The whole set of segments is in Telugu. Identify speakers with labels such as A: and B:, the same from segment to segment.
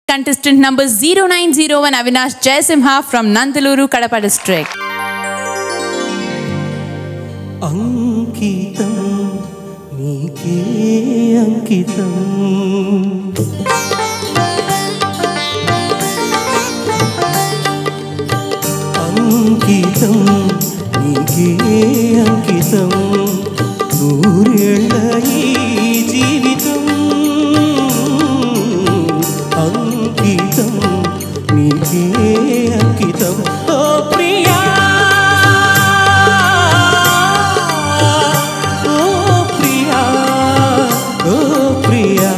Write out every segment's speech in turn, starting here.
A: Contestant number 0901 Avinash Jaisimha from Nandaluru, Kadapa district.
B: అంకితం నీకే అంకితం అంకితం నీకే అంకితం నూరేళ్ళ ఈ జీవితం అంకితం నీకే అంకితం ఓ ప్రియా ఓ ప్రియా ఓ ప్రియా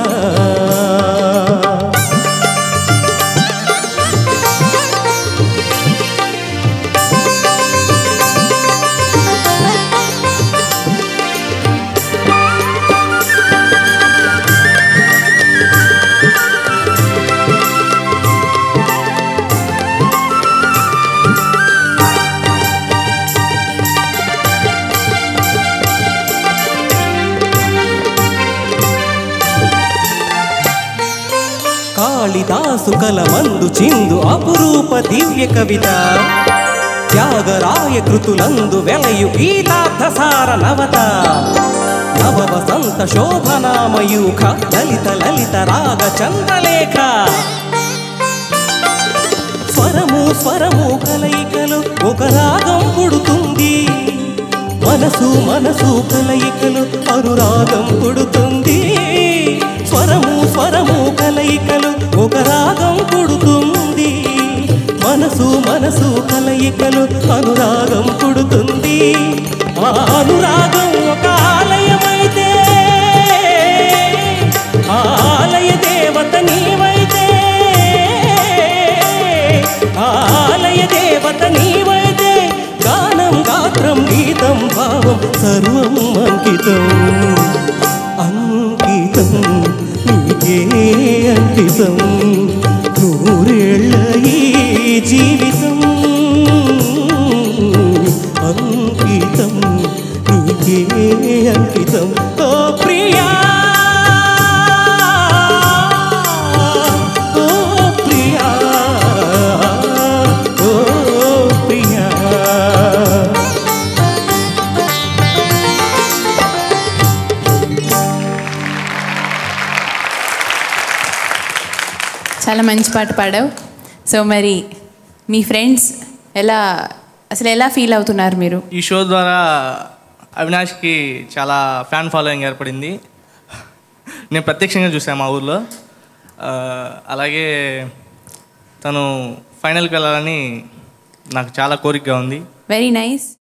B: కాళిదాసు కలమందు చిందు అపురూప దివ్య కవిత త్యాగరాయ కృతులందు వెలయు గీతార్థసార నవత నవ వసంత శోభనామయూఖ లలిత లలిత రాగ చంద్రలేఖ స్వరము స్వరము కలయికలు ఒక రాగం పుడుతుంది మనసు మనసు కలయికలు అనురాగం పుడుతుంది స్వరము స్వరము కలయికలు ఒక రాగం పుడుతుంది మనసు మనసు కలయికలు అనురాగం పుడుతుంది ఆ అనురాగం ఒక ఆలయమైతే ఆ ఆలయ దేవత నీవైతే ఆ ఆలయ దేవత నీవైతే గానం గాత్రం గీతం భావం సర్వం అంకితం అంకితం నీకే అంకితం నూరేళ్ళ ఈ జీవితం అంకితం నీకే అంకితం ఓ ప్రియా ఓ ప్రియా ఓ ప్రియా
A: చాలా మంచి పాట పాడావు సో మరి మీ ఫ్రెండ్స్ ఎలా అసలు ఎలా ఫీల్ అవుతున్నారు మీరు
C: ఈ షో ద్వారా అవినాష్కి చాలా ఫ్యాన్ ఫాలోయింగ్ ఏర్పడింది నేను ప్రత్యక్షంగా చూసాను మా ఊర్లో ఆ, అలాగే తను ఫైనల్కి వెళ్ళాలని నాకు చాలా కోరికగా ఉంది
A: వెరీ నైస్